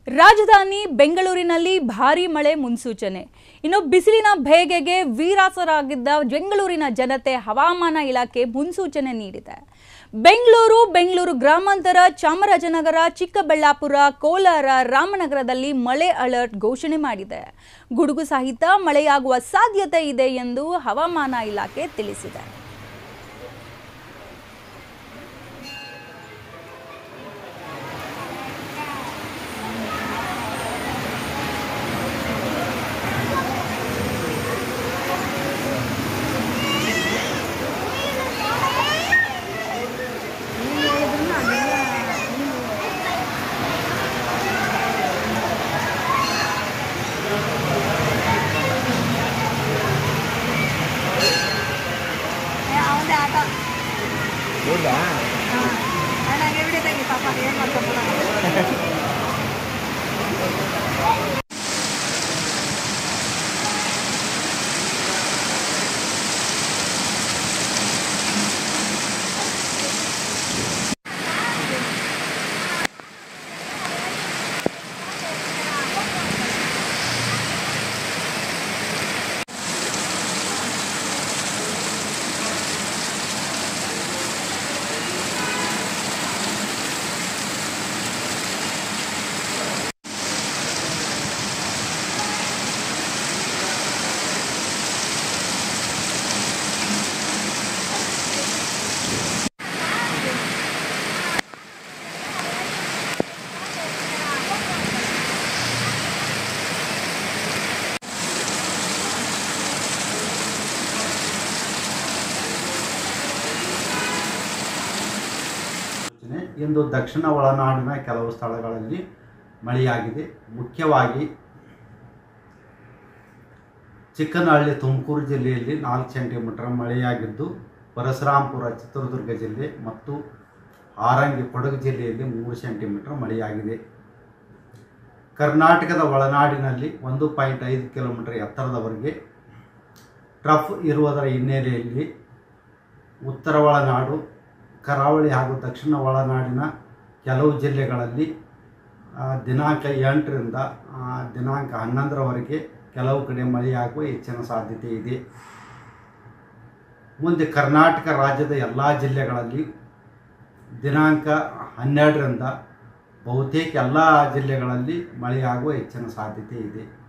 ರಾಜಧಾನಿ ಬೆಂಗಳೂರಿನಲ್ಲಿ ಭಾರೀ ಮಳೆ ಮುನ್ಸೂಚನೆ ಇನ್ನು ಬಿಸಿಲಿನ ಬೇಗೆಗೆ ವೀರಾಸರಾಗಿದ್ದ ಬೆಂಗಳೂರಿನ ಜನತೆ ಹವಾಮಾನ ಇಲಾಖೆ ಮುನ್ಸೂಚನೆ ನೀಡಿದೆ ಬೆಂಗಳೂರು ಬೆಂಗಳೂರು ಗ್ರಾಮಾಂತರ ಚಾಮರಾಜನಗರ ಚಿಕ್ಕಬಳ್ಳಾಪುರ ಕೋಲಾರ ರಾಮನಗರದಲ್ಲಿ ಮಳೆ ಅಲರ್ಟ್ ಘೋಷಣೆ ಮಾಡಿದೆ ಗುಡುಗು ಸಹಿತ ಮಳೆಯಾಗುವ ಸಾಧ್ಯತೆ ಇದೆ ಎಂದು ಹವಾಮಾನ ಇಲಾಖೆ ತಿಳಿಸಿದೆ ಅವಂದೇ ಆಟ ಹೌದಾ ನನಗೆ ಎവിടെ ತೆಗಿ ಪಾಪ ಏನು ಮಾಡ್ಕೊಂಡು ಸೂಚನೆ ಇಂದು ದಕ್ಷಿಣ ಒಳನಾಡಿನ ಕೆಲವು ಸ್ಥಳಗಳಲ್ಲಿ ಮಳೆಯಾಗಿದೆ ಮುಖ್ಯವಾಗಿ ಚಿಕ್ಕನಹಳ್ಳಿ ತುಮಕೂರು ಜಿಲ್ಲೆಯಲ್ಲಿ ನಾಲ್ಕು ಸೆಂಟಿಮೀಟರ್ ಮಳೆಯಾಗಿದ್ದು ಪರಶುರಾಂಪುರ ಚಿತ್ರದುರ್ಗ ಜಿಲ್ಲೆ ಮತ್ತು ಹಾರಂಗಿ ಕೊಡಗು ಜಿಲ್ಲೆಯಲ್ಲಿ ಮೂರು ಸೆಂಟಿಮೀಟರ್ ಮಳೆಯಾಗಿದೆ ಕರ್ನಾಟಕದ ಒಳನಾಡಿನಲ್ಲಿ ಒಂದು ಪಾಯಿಂಟ್ ಐದು ಕಿಲೋಮೀಟರ್ ಎತ್ತರದವರೆಗೆ ಟ್ರಫ್ ಇರುವುದರ ಹಿನ್ನೆಲೆಯಲ್ಲಿ ಉತ್ತರ ಒಳನಾಡು ಕರಾವಳಿ ಹಾಗೂ ದಕ್ಷಿಣ ಒಳನಾಡಿನ ಕೆಲವು ಜಿಲ್ಲೆಗಳಲ್ಲಿ ಆ, ದಿನಾಂಕ ಎಂಟರಿಂದ ಆ, ದಿನಾಂಕ ಹನ್ನೊಂದರವರೆಗೆ ಕೆಲವು ಕಡೆ ಮಳೆಯಾಗುವ ಹೆಚ್ಚಿನ ಸಾಧ್ಯತೆ ಇದೆ ಮುಂದೆ ಕರ್ನಾಟಕ ರಾಜ್ಯದ ಎಲ್ಲ ಜಿಲ್ಲೆಗಳಲ್ಲಿ ದಿನಾಂಕ ಹನ್ನೆರಡರಿಂದ ಬಹುತೇಕ ಎಲ್ಲ ಜಿಲ್ಲೆಗಳಲ್ಲಿ ಮಳೆಯಾಗುವ ಹೆಚ್ಚಿನ ಸಾಧ್ಯತೆ ಇದೆ